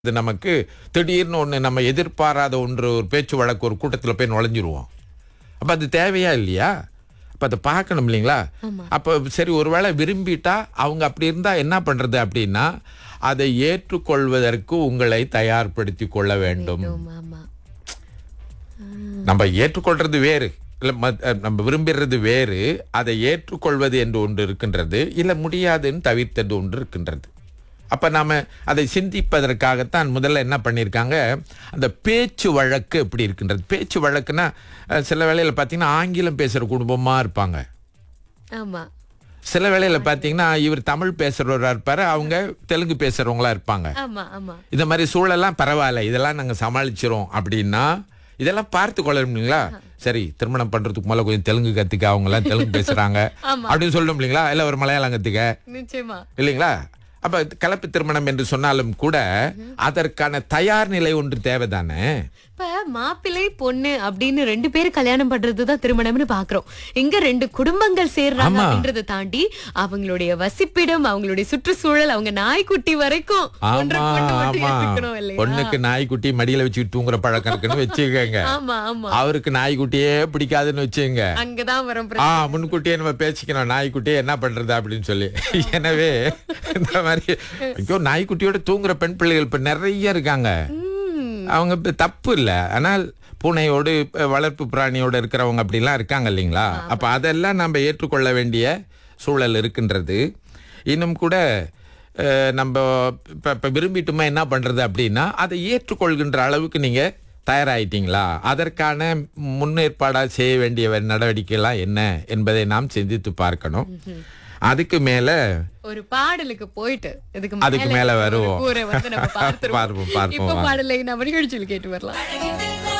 இது நமக்கு திடீர்னு ஒன்று நம்ம எதிர்பாராத ஒன்று ஒரு பேச்சு வழக்கு ஒரு கூட்டத்தில் போய் நுழைஞ்சிருவோம் அப்போ அது தேவையா இல்லையா அப்போ அதை பார்க்கணும் இல்லைங்களா அப்போ சரி ஒருவேளை விரும்பிட்டா அவங்க அப்படி இருந்தால் என்ன பண்ணுறது அப்படின்னா அதை ஏற்றுக்கொள்வதற்கு உங்களை தயார்படுத்தி கொள்ள வேண்டும் ஆமா, ஆமா நம்ம ஏற்றுக்கொள்றது வேறு இல்லை நம்ம விரும்புறது வேறு அதை ஏற்றுக்கொள்வது என்று ஒன்று இருக்கின்றது இல்லை முடியாதுன்னு தவிர்த்தது ஒன்று இருக்கின்றது அப்ப நாம அதை சிந்திப்பதற்காகத்தான் முதல்ல என்ன பண்ணியிருக்காங்க அந்த பேச்சு வழக்கு எப்படி இருக்கின்றது பேச்சு வழக்குன்னா அஹ், சில வேளையில பார்த்தீங்கன்னா ஆங்கிலம் பேசுற குடும்பமா இருப்பாங்க ஆமா சில வேளையில பார்த்தீங்கன்னா இவர் தமிழ் பேசுறவரா இருப்பாரு அவங்க தெலுங்கு பேசுறவங்களா இருப்பாங்க ஆமா ஆமா இந்த மாதிரி சூழலாம் பரவாயில்ல இதெல்லாம் நாங்க சமாளிச்சிரோம் அப்படின்னா இதெல்லாம் பார்த்து கொள்ளணும் இல்லைங்களா சரி திருமணம் பண்றதுக்கு முதல்ல கொஞ்சம் தெலுங்கு கத்துக்க அவங்க எல்லாம் தெலுங்கு பேசுறாங்க ஆமா. அப்படின்னு சொல்லணும் இல்லைங்களா இல்ல ஒரு மலையாளம் கத்துக்க நிச்சயமா இல்லைங்களா அப்ப கலப்பு திருமணம் என்று சொன்னாலும் கூட அதற்கான தயார் நிலை ஒன்று தேவைதானே இப்ப மாப்பிள்ளை பொண்ணு அப்படின்னு ரெண்டு பேரும் கல்யாணம் பண்றதுதான் திருமணம்னு பாக்குறோம் இங்க ரெண்டு குடும்பங்கள் சேர்றாங்க ஆமா. அப்படின்றத தாண்டி அவங்களுடைய வசிப்பிடம் அவங்களுடைய சுற்றுச்சூழல் அவங்க நாய்க்குட்டி வரைக்கும் ஒன்றை ஆமா கொண்டு மட்டும் ஆமா ஏத்துக்கணும் இல்லையா பொண்ணுக்கு நாய்க்குட்டி மடியில வச்சுக்கிட்டு தூங்குற பழக்கம் இருக்குன்னு வச்சுக்கோங்க ஆமா ஆமா அவருக்கு நாய்க்குட்டியே பிடிக்காதுன்னு வச்சுங்க அங்கதான் வரும் ஆ முன்கூட்டியே நம்ம பேசிக்கணும் நாய்க்குட்டியே என்ன பண்றது அப்படின்னு சொல்லி எனவே இந்த மாதிரி ஐயோ நாய்க்குட்டியோட தூங்குற பெண் பிள்ளைகள் இப்ப நிறைய இருக்காங்க உம், அவங்க இப்ப தப்பு இல்லை ஆனால் பூனையோடு இப்ப வளர்ப்பு பிராணியோடு இருக்கிறவங்க அப்படிலாம் இருக்காங்க இல்லைங்களா அப்ப அதெல்லாம் நம்ம ஏற்றுக்கொள்ள வேண்டிய சூழல் இருக்கின்றது இன்னும் கூட அஹ், நம்ம இப்ப இப்ப விரும்பிட்டுமா என்ன பண்றது அப்படின்னா அதை ஏற்றுக்கொள்கின்ற அளவுக்கு நீங்க தயாராயிட்டீங்களா அதற்கான முன்னேற்பாடா செய்ய வேண்டிய நடவடிக்கைலாம் என்ன என்பதை நாம் சிந்தித்து பார்க்கணும் அதுக்கு மேல ஒரு பாடலுக்கு போயிட்டு இதுக்கு அதுக்கு மேல ஒரு வருவோம். கூரை வந்து நம்ம பார்த்துருவோம் பார்ப்போம், பார்ப்போம், இப்ப வாங்க. பாடலை நம்ம நிகழ்ச்சியில் கேட்டு வரலாம்